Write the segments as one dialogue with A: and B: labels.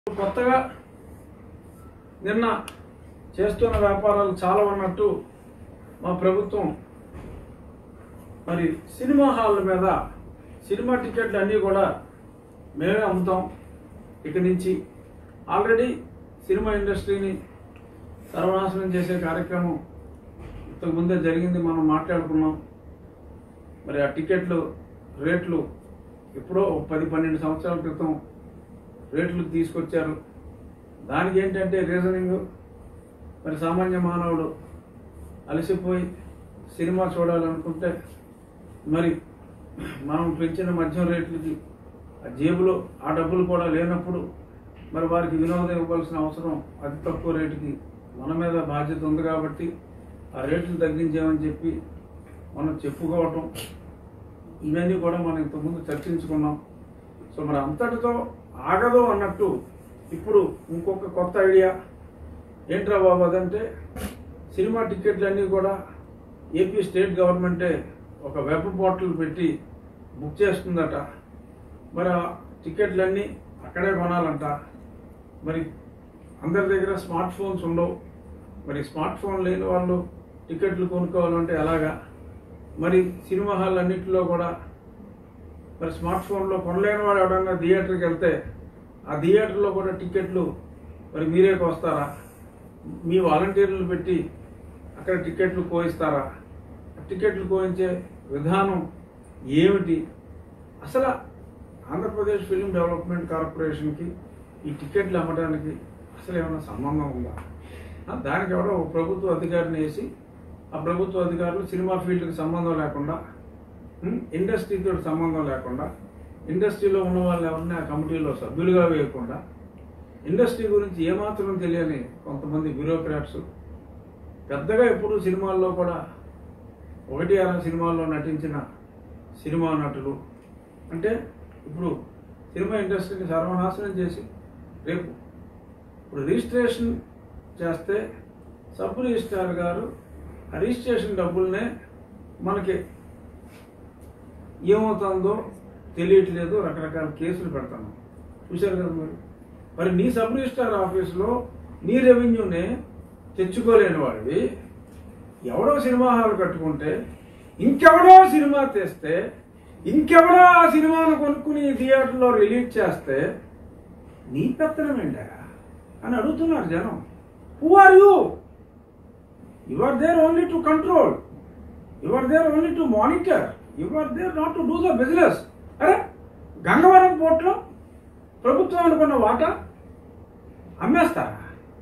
A: కొత్తగా నిన్న చేస్తున్న వ్యాపారాలు చాలా ఉన్నట్టు మా ప్రభుత్వం మరి సినిమా హాళ్ళ మీద సినిమా టికెట్లు అన్నీ కూడా మేమే అమ్ముతాం ఇక నుంచి ఆల్రెడీ సినిమా ఇండస్ట్రీని సర్వనాశనం చేసే కార్యక్రమం ఇంతకు ముందే జరిగింది మనం మాట్లాడుకున్నాం మరి ఆ టికెట్లు రేట్లు ఎప్పుడో ఒక పది పన్నెండు సంవత్సరాల క్రితం రేట్లు తీసుకొచ్చారు దానికి ఏంటంటే రీజనింగ్ మరి సామాన్య మానవుడు అలసిపోయి సినిమా చూడాలనుకుంటే మరి మనం పెంచిన మద్యం రేట్లకి ఆ జేబులో ఆ డబ్బులు కూడా లేనప్పుడు మరి వారికి వినోదం ఇవ్వాల్సిన అవసరం అతి తక్కువ రేటుకి మన మీద బాధ్యత ఉంది కాబట్టి ఆ రేట్లు తగ్గించామని చెప్పి మనం చెప్పుకోవటం ఇవన్నీ కూడా మనం ఇంతకుముందు చర్చించుకున్నాం సో మరి అంతటితో ఆగదు అన్నట్టు ఇప్పుడు ఇంకొక కొత్త ఐడియా ఏంట్రా బాబు అదంటే సినిమా టికెట్లన్నీ కూడా ఏపీ స్టేట్ గవర్నమెంటే ఒక వెబ్ పోర్టల్ పెట్టి బుక్ చేస్తుందట మరి ఆ టికెట్లన్నీ అక్కడే కొనాలంట మరి అందరి దగ్గర స్మార్ట్ ఫోన్స్ ఉండవు మరి స్మార్ట్ ఫోన్ లేని వాళ్ళు టికెట్లు కొనుక్కోవాలంటే ఎలాగా మరి సినిమా హాల్ అన్నింటిలో కూడా మరి స్మార్ట్ ఫోన్లో కొనలేని వాడు ఎవడన్నా థియేటర్కి వెళ్తే ఆ థియేటర్లో కూడా టికెట్లు మరి మీరే కోస్తారా మీ వాలంటీర్లు పెట్టి అక్కడ టికెట్లు కోయిస్తారా ఆ టికెట్లు కోయించే విధానం ఏమిటి అసలు ఆంధ్రప్రదేశ్ ఫిలిం డెవలప్మెంట్ కార్పొరేషన్కి ఈ టికెట్లు అమ్మడానికి అసలు ఏమైనా సంబంధం ఉందా ఆ, దానికి ఎవరో ఒక ప్రభుత్వ అధికారిని వేసి ఆ ప్రభుత్వ అధికారులు సినిమా ఫీల్డ్కి సంబంధం లేకుండా ఉం, ఇండస్ట్రీతో సంబంధం లేకుండా ఇండస్ట్రీలో ఉన్న వాళ్ళు ఎవరిని ఆ కమిటీలో సభ్యులుగా వేయకుండా ఇండస్ట్రీ గురించి ఏమాత్రం తెలియని కొంతమంది బ్యూరోక్రాట్స్ పెద్దగా ఎప్పుడు సినిమాల్లో కూడా ఒకటి అర సినిమాల్లో నటించిన సినిమా నటులు అంటే ఇప్పుడు సినిమా ఇండస్ట్రీని సర్వనాశనం చేసి రేపు ఇప్పుడు రిజిస్ట్రేషన్ చేస్తే సబ్ రిజిస్ట్రార్ గారు ఆ రిజిస్ట్రేషన్ డబ్బుల్నే మనకి ఏమవుతుందో తెలియట్లేదు రకరకాల కేసులు పెడతాను చూశారు కదా మరి మరి నీ సబ్ రిజిస్ట్రార్ ఆఫీసులో నీ రెవెన్యూనే తెచ్చుకోలేని వాడివి ఎవడో సినిమా హాల్ కట్టుకుంటే ఇంకెవడో సినిమా తెస్తే ఇంకెవడో ఆ సినిమాను కొనుక్కుని థియేటర్లో రిలీజ్ చేస్తే నీ పెత్తనం ఏంటా అని అడుగుతున్నారు జనం who are you you are there only to control you are there only to monitor you are there not to do the business అరే గంగవరం పోర్ట్లో ప్రభుత్వం అనుకున్న వాటా అమ్మేస్తారా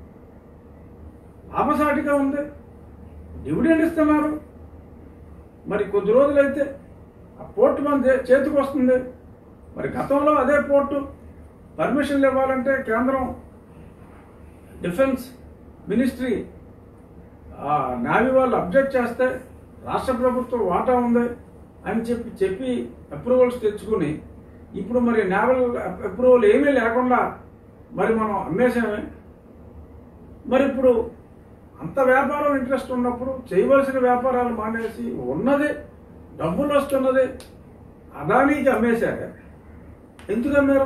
A: లాభసాటిగా ఉంది డివిడెండ్ ఇస్తున్నారు మరి కొద్ది రోజులైతే ఆ పోర్టు మన చే- చేతికి వస్తుంది మరి గతంలో అదే పోర్టు పర్మిషన్లు ఇవ్వాలంటే కేంద్రం డిఫెన్స్ మినిస్ట్రీ ఆ నావీ వాళ్ళు అబ్జెక్ట్ చేస్తే రాష్ట్ర ప్రభుత్వం వాటా ఉంది అని చెప్పి చెప్పి అప్రూవల్స్ తెచ్చుకుని ఇప్పుడు మరి నావల్ అప్రూవల్ ఏమీ లేకుండా మరి మనం అమ్మేసామే మరి ఇప్పుడు అంత వ్యాపారం ఇంట్రెస్ట్ ఉన్నప్పుడు చేయవలసిన వ్యాపారాలు మానేసి ఉన్నది డబ్బులు వస్తున్నది అదానీకి అమ్మేశారు ఎందుకు అమ్మారు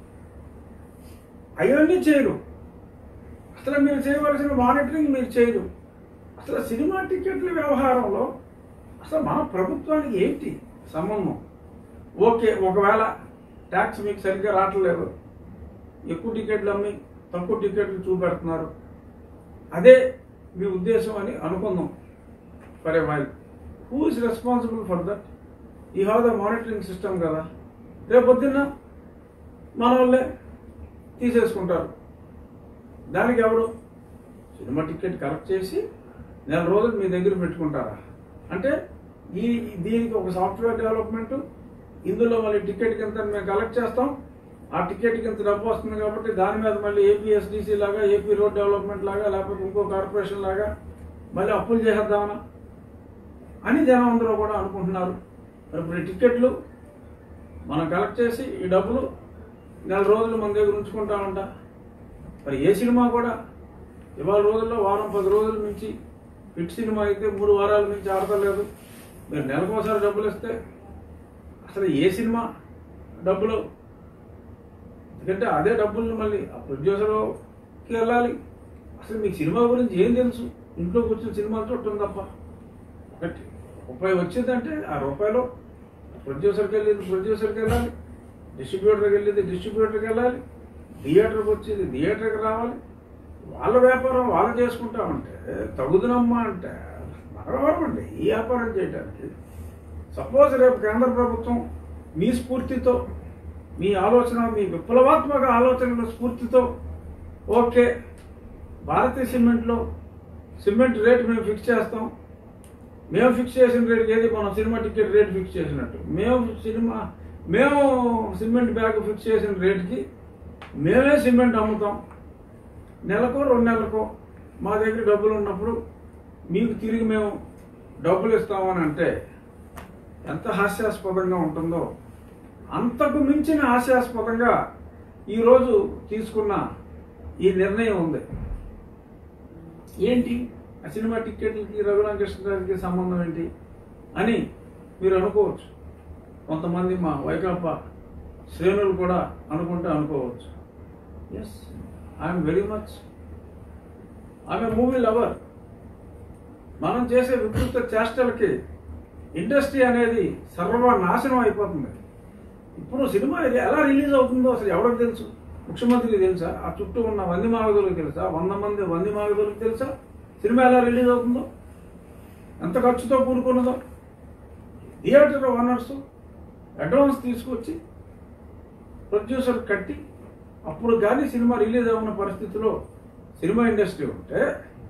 A: అవన్నీ చేయరు అసలు మీరు చేయవలసిన మానిటరింగ్ మీరు చేయరు అసలు సినిమా టికెట్ల వ్యవహారంలో అసలు మన ప్రభుత్వానికి ఏంటి సంబంధం ఓకే ఒకవేళ ట్యాక్స్ మీకు సరిగ్గా రావట్లేదు ఎక్కువ టికెట్లు అమ్మి తక్కువ టికెట్లు చూపెడుతున్నారు అదే మీ ఉద్దేశం అని అనుకుందాం for a while who is responsible for that ఈ హ్యావ్ ద మానిటరింగ్ సిస్టమ్ కదా రేపు పొద్దున్న మన వాళ్ళే తీసేసుకుంటారు దానికి ఎవరు సినిమా టికెట్ కలెక్ట్ చేసి నెల రోజులు మీ దగ్గర పెట్టుకుంటారా అంటే ఈ దీనికి ఒక సాఫ్ట్వేర్ డెవలప్మెంట్ ఇందులో మళ్ళీ టికెట్ కింద మేము కలెక్ట్ చేస్తాం ఆ టికెట్ కింద డబ్బు వస్తుంది కాబట్టి దాని మీద మళ్ళీ ఏపీఎస్డిసి లాగా ఏపీ రోడ్ డెవలప్మెంట్ లాగా లేకపోతే ఇంకో కార్పొరేషన్ లాగా మళ్ళీ అప్పులు చేసేద్దామనా అని జనం అందరూ కూడా అనుకుంటున్నారు మరి ఇప్పుడు ఈ టికెట్లు మనం కలెక్ట్ చేసి ఈ డబ్బులు నెల రోజులు మన దగ్గర ఉంచుకుంటామంట మరి ఏ సినిమా కూడా ఇవాళ రోజుల్లో వారం పది రోజుల నుంచి హిట్ సినిమా అయితే మూడు వారాల నుంచి ఆడతలేదు మీరు నెలకోసారి డబ్బులు ఇస్తే అసలు ఏ సినిమా డబ్బులు ఎందుకంటే అదే డబ్బుల్ని మళ్ళీ ఆ ప్రొడ్యూసర్కి వెళ్ళాలి అసలు మీకు సినిమా గురించి ఏం తెలుసు ఇంట్లో కూర్చొని సినిమాలు చూడటం తప్ప ఒకటి రూపాయి వచ్చిందంటే ఆ రూపాయలో ప్రొడ్యూసర్కి వెళ్ళేది ప్రొడ్యూసర్కి వెళ్ళాలి డిస్ట్రిబ్యూటర్కి వెళ్ళేది డిస్ట్రిబ్యూటర్కి వెళ్ళాలి థియేటర్కి వచ్చేది థియేటర్కి రావాలి వాళ్ళ వ్యాపారం వాళ్ళు చేసుకుంటామంటే తగుదనమ్మా అంటే మనవరం అండి ఈ వ్యాపారం చేయడానికి సపోజ్ రేపు కేంద్ర ప్రభుత్వం మీ స్ఫూర్తితో మీ ఆలోచన మీ విప్లవాత్మక ఆలోచనల స్ఫూర్తితో ఓకే భారతీయ సిమెంట్లో సిమెంట్ రేట్ మేము ఫిక్స్ చేస్తాం మేము ఫిక్స్ చేసిన రేట్ ఏది మనం సినిమా టికెట్ రేట్ ఫిక్స్ చేసినట్టు మేము సినిమా మేము సిమెంట్ బ్యాగ్ ఫిక్స్ చేసిన రేట్కి మేమే సిమెంట్ అమ్ముతాం నెలకో రెండు నెలలకో మా దగ్గర డబ్బులు ఉన్నప్పుడు మీకు తిరిగి మేము డబ్బులు ఇస్తామని అంటే ఎంత హాస్యాస్పదంగా ఉంటుందో అంతకు మించిన హాస్యాస్పదంగా ఈరోజు తీసుకున్న ఈ నిర్ణయం ఉంది ఏంటి ఆ సినిమా టిక్కెట్లకి రఘురామకృష్ణరాజుకి సంబంధం ఏంటి అని మీరు అనుకోవచ్చు కొంతమంది మా వైకాపా శ్రేణులు కూడా అనుకుంటే అనుకోవచ్చు ఎస్ ఐఎమ్ వెరీ మచ్ ఆమె మూవీ లవర్ మనం చేసే వికృత చేష్టలకి ఇండస్ట్రీ అనేది సర్వనాశనం అయిపోతుంది ఇప్పుడు సినిమా ఇది ఎలా రిలీజ్ అవుతుందో అసలు ఎవరికి తెలుసు ముఖ్యమంత్రికి తెలుసా ఆ చుట్టూ ఉన్న వంది మాగదులకు తెలుసా వంద మంది వంది మాగదులకు తెలుసా సినిమా ఎలా రిలీజ్ అవుతుందో ఎంత ఖర్చుతో కూడుకున్నదో థియేటర్ ఓనర్స్ అడ్వాన్స్ తీసుకొచ్చి ప్రొడ్యూసర్ కట్టి అప్పుడు కానీ సినిమా రిలీజ్ అవ్వని పరిస్థితిలో సినిమా ఇండస్ట్రీ ఉంటే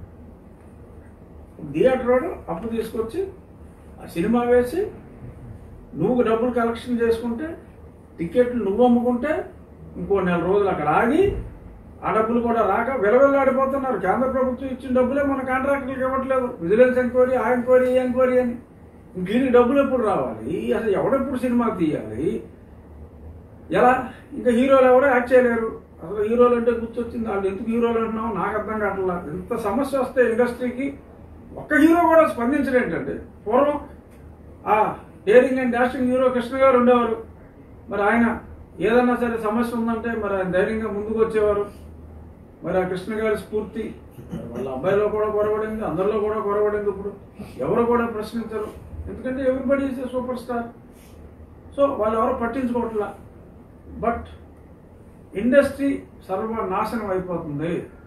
A: థియేటర్ వాడు అప్పు తీసుకొచ్చి ఆ సినిమా వేసి నువ్వు డబ్బులు కలెక్షన్ చేసుకుంటే టికెట్లు నువ్వు అమ్ముకుంటే ఇంకో నెల రోజులు అక్కడ ఆగి ఆ డబ్బులు కూడా రాక విలవిల్లాడిపోతున్నారు కేంద్ర ప్రభుత్వం ఇచ్చిన డబ్బులే మన కాంట్రాక్టులకు ఇవ్వట్లేదు విజిలెన్స్ ఎంక్వైరీ ఆ ఎంక్వైరీ ఈ ఎంక్వైరీ అని ఇంక దీనికి డబ్బులు ఎప్పుడు రావాలి అసలు ఎవడెప్పుడు సినిమా తీయాలి ఎలా ఇంకా హీరోలు ఎవరో యాక్ట్ చేయలేరు అసలు హీరోలు అంటే గుర్తొచ్చింది వాళ్ళు ఎందుకు హీరోలు అంటున్నావు నాకు అర్థం కావట్లా ఇంత సమస్య వస్తే ఇండస్ట్రీకి ఒక్క హీరో కూడా స్పందించలేంటండి పూర్వం ఆ daring and dashing hero Krishna garu ఉండేవారు మరి ఆయన ఏదన్నా సరే సమస్య ఉందంటే మరి ఆయన ధైర్యంగా ముందుకు వచ్చేవారు మరి ఆ కృష్ణ గారి స్ఫూర్తి వాళ్ళ అబ్బాయిలో కూడా కొరబడింది అందరిలో కూడా కొరబడింది ఇప్పుడు ఎవరు కూడా ప్రశ్నించరు ఎందుకంటే everybody is a super star so వాళ్ళు ఎవరు పట్టించుకోవట్లా బట్ ఇండస్ట్రీ సర్వనాశనం అయిపోతుంది